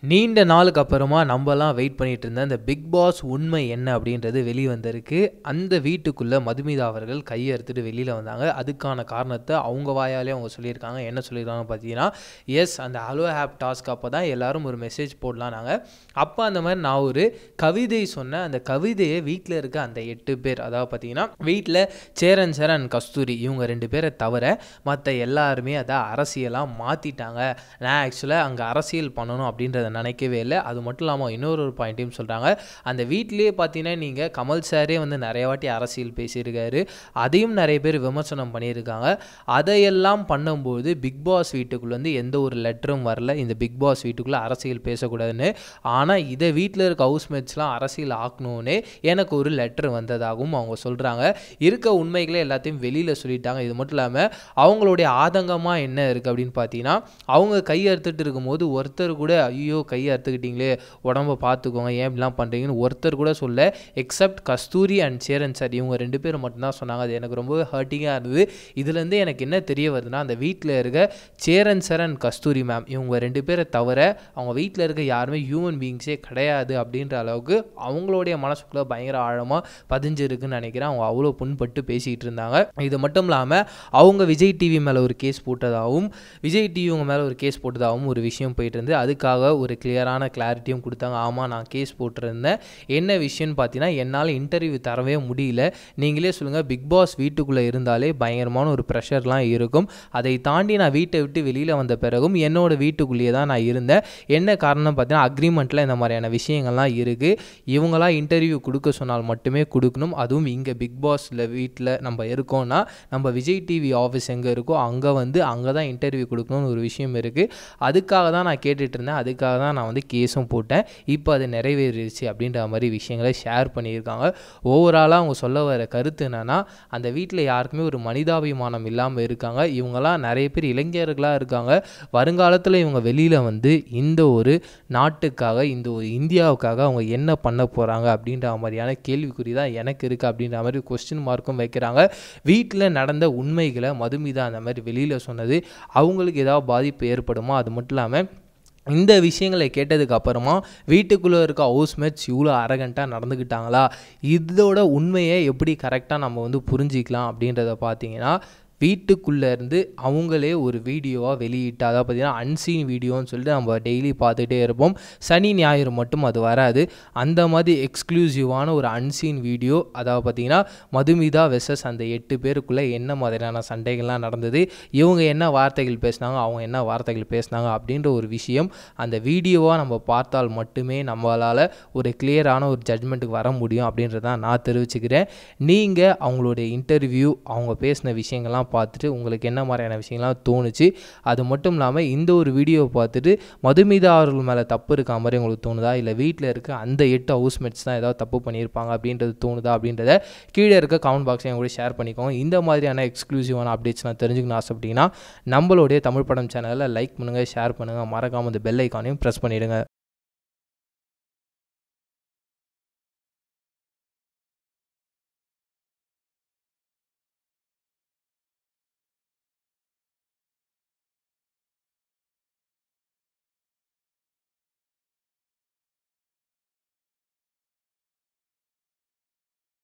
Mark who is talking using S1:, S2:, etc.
S1: நீண்ட நாளுக்கு அப்புறமா நம்மலாம் வெயிட் பண்ணிட்டு இருந்த அந்த பிக் பாஸ் உண்மை என்ன அப்படின்றது வெளியே வந்திருக்கு அந்த வீட்டுக்குள்ளே மதுமிதா அவர்கள் கையை எடுத்துட்டு வெளியில் வந்தாங்க அதுக்கான காரணத்தை அவங்க வாயாலே அவங்க சொல்லியிருக்காங்க என்ன சொல்லியிருக்காங்க பார்த்தீங்கன்னா எஸ் அந்த ஹலோ ஆப் டாஸ்க் அப்போ தான் எல்லாரும் ஒரு மெசேஜ் போடலாம் நாங்கள் அப்போ அந்த மாதிரி நான் ஒரு கவிதை சொன்னேன் அந்த கவிதையை வீட்டில் இருக்க அந்த எட்டு பேர் அதாவது பார்த்தீங்கன்னா வீட்டில் சேரன் சார் அண்ட் கஸ்தூரி இவங்க ரெண்டு பேரை தவிர மற்ற எல்லாருமே அதை அரசியலாக மாற்றிட்டாங்க நான் ஆக்சுவலாக அங்கே அரசியல் பண்ணணும் அப்படின்றத நினைக்கவே இல்லை அது மட்டும் இல்லாமல் இன்னொரு ஒரு பாயிண்ட்டையும் சொல்கிறாங்க அந்த வீட்டிலேயே பார்த்தீங்கன்னா நீங்கள் கமல் சாரே வந்து நிறைய வாட்டி அரசியல் பேசியிருக்காரு அதையும் நிறைய பேர் விமர்சனம் பண்ணியிருக்காங்க அதையெல்லாம் பண்ணும்போது பிக் பாஸ் வீட்டுக்குள்ளே வந்து எந்த ஒரு லெட்டரும் வரல இந்த பிக் பாஸ் வீட்டுக்குள்ளே அரசியல் பேசக்கூடாதுன்னு ஆனால் இதை வீட்டில் இருக்க ஹவுஸ்மேட்ஸ்லாம் அரசியல் ஆக்கணும்னே எனக்கு ஒரு லெட்டர் வந்ததாகவும் அவங்க சொல்கிறாங்க இருக்க உண்மைகளே எல்லாத்தையும் வெளியில் சொல்லிட்டாங்க இது மட்டும் இல்லாமல் அவங்களுடைய ஆதங்கமாக என்ன இருக்குது அப்படின்னு பார்த்தீங்கன்னா அவங்க கை அறுத்துட்டு இருக்கும்போது ஒருத்தர் கூட ஐயோ கையை அறுத்துக்கிட்டீங்களே உடம்ப பார்த்துக்கோங்க ஏன் இப்படிலாம் பண்ணுறீங்கன்னு ஒருத்தர் கூட சொல்ல except Kasturi and Cheran sir இவங்க ரெண்டு பேரும் மட்டும்தான் சொன்னாங்க அது எனக்கு ரொம்ப ஹர்ட்டிங்காக இருந்தது இதுலேருந்து எனக்கு என்ன தெரிய வருதுன்னா அந்த வீட்டில் இருக்க Cheran sir and Kasturi ma'am இவங்க ரெண்டு பேரை தவிர அவங்க வீட்டில் இருக்க யாருமே ஹியூமன் பீயிங்ஸே கிடையாது அப்படின்ற அளவுக்கு அவங்களுடைய மனசுக்குள்ளே பயங்கர ஆழமாக பதிஞ்சிருக்குன்னு நினைக்கிறேன் அவங்க அவ்வளோ புண்பட்டு பேசிகிட்டு இருந்தாங்க இது மட்டும் இல்லாமல் அவங்க விஜய் டிவி மேலே ஒரு கேஸ் போட்டதாகவும் விஜய் டிவி உங்க மேலே ஒரு கேஸ் போட்டதாகவும் ஒரு விஷயம் போயிட்டு இருந்து அதுக்காக ஒரு கிளியரான கிளாரிட்டியும் கொடுத்தாங்க ஆமாம் நான் கேஸ் போட்டிருந்தேன் என்ன விஷயம்னு பார்த்தீங்கன்னா என்னால் இன்டர்வியூ தரவே முடியல நீங்களே சொல்லுங்கள் பிக் பாஸ் வீட்டுக்குள்ளே இருந்தாலே பயங்கரமான ஒரு ப்ரெஷர்லாம் இருக்கும் அதை தாண்டி நான் வீட்டை விட்டு வெளியில் வந்த பிறகும் என்னோட வீட்டுக்குள்ளேயே தான் நான் இருந்தேன் என்ன காரணம் பார்த்தீங்கன்னா அக்ரிமெண்ட்டில் இந்த மாதிரியான விஷயங்கள்லாம் இருக்குது இவங்களாம் இன்டர்வியூ கொடுக்க சொன்னால் மட்டுமே கொடுக்கணும் அதுவும் இங்கே பிக் பாஸில் வீட்டில் நம்ம இருக்கோம்னா நம்ம விஜய் டிவி ஆஃபீஸ் எங்கே இருக்கோ அங்கே வந்து அங்கே தான் இன்டர்வியூ கொடுக்கணும்னு ஒரு விஷயம் இருக்குது அதுக்காக தான் நான் கேட்டுட்டு இருந்தேன் அதுக்காக தான் நான் வந்து கேஸும் போட்டேன் இப்போ அது நிறைவேறிடுச்சு அப்படின்ற மாதிரி விஷயங்களை ஷேர் பண்ணியிருக்காங்க ஓவராலாக அவங்க சொல்ல வர கருத்து என்னென்னா அந்த வீட்டில் யாருக்குமே ஒரு மனிதாபிமானம் இல்லாமல் இருக்காங்க இவங்கெல்லாம் நிறைய பேர் இளைஞர்களாக இருக்காங்க வருங்காலத்தில் இவங்க வெளியில் வந்து இந்த ஒரு நாட்டுக்காக இந்த ஒரு இந்தியாவுக்காக அவங்க என்ன பண்ண போகிறாங்க அப்படின்ற மாதிரியான கேள்விக்குறி தான் எனக்கு இருக்குது அப்படின்ற மாதிரி கொஸ்டின் மார்க்கும் வைக்கிறாங்க வீட்டில் நடந்த உண்மைகளை மதுமிதா அந்த மாதிரி வெளியில் சொன்னது அவங்களுக்கு ஏதாவது பாதிப்பு ஏற்படுமா அது மட்டும் இல்லாமல் இந்த விஷயங்களை கேட்டதுக்கு அப்புறமா வீட்டுக்குள்ளே இருக்க ஹவுஸ்மேட்ஸ் இவ்வளோ அரகண்ட்டாக நடந்துக்கிட்டாங்களா இதோட உண்மையை எப்படி கரெக்டாக நம்ம வந்து புரிஞ்சிக்கலாம் அப்படின்றத பார்த்தீங்கன்னா வீட்டுக்குள்ளே இருந்து அவங்களே ஒரு வீடியோவாக வெளியிட்டு அதாவது பார்த்திங்கன்னா அன்சீன் வீடியோன்னு சொல்லிட்டு நம்ம டெய்லி பார்த்துட்டே இருப்போம் சனி ஞாயிறு மட்டும் அது வராது அந்த மாதிரி எக்ஸ்க்ளூசிவான ஒரு அன்சீன் வீடியோ அதாவது பார்த்திங்கன்னா மதுமிதா வெசஸ் அந்த எட்டு பேருக்குள்ளே என்ன மாதிரியான சண்டைகள்லாம் நடந்தது இவங்க என்ன வார்த்தைகள் பேசினாங்க அவங்க என்ன வார்த்தைகள் பேசினாங்க அப்படின்ற ஒரு விஷயம் அந்த வீடியோவாக நம்ம பார்த்தால் மட்டுமே நம்மளால் ஒரு கிளியரான ஒரு ஜட்மெண்ட்டுக்கு வர முடியும் அப்படின்றத நான் தெரிவிச்சுக்கிறேன் நீங்கள் அவங்களுடைய இன்டர்வியூ அவங்க பேசின விஷயங்கள்லாம் பார்த்துட்டு உங்களுக்கு என்ன மாதிரியான விஷயங்கள்லாம் தோணுச்சு அது மட்டும் இல்லாமல் இந்த ஒரு வீடியோவை பார்த்துட்டு மதுமிதா அவர்கள் மேலே தப்பு இருக்கா மாதிரி உங்களுக்கு தோணுதா இல்லை வீட்டில் இருக்க அந்த எட்டு ஹவுஸ்மேட்ஸ் தான் ஏதாவது தப்பு பண்ணியிருப்பாங்க அப்படின்றது தோணுதா அப்படின்றத கீழே இருக்க கமெண்ட் பாக்ஸை என் கூட ஷேர் பண்ணிக்கோங்க இந்த மாதிரியான எக்ஸ்க்ளூசிவான அப்டேட்ஸ் நான் தெரிஞ்சுக்கணும் ஆசைப்பட்டீங்கன்னா நம்மளுடைய தமிழ் படம் சேனலில் லைக் பண்ணுங்கள் ஷேர் பண்ணுங்கள் மறக்காமல் இந்த பெல் ஐக்கானையும் ப்ரெஸ் பண்ணிவிடுங்க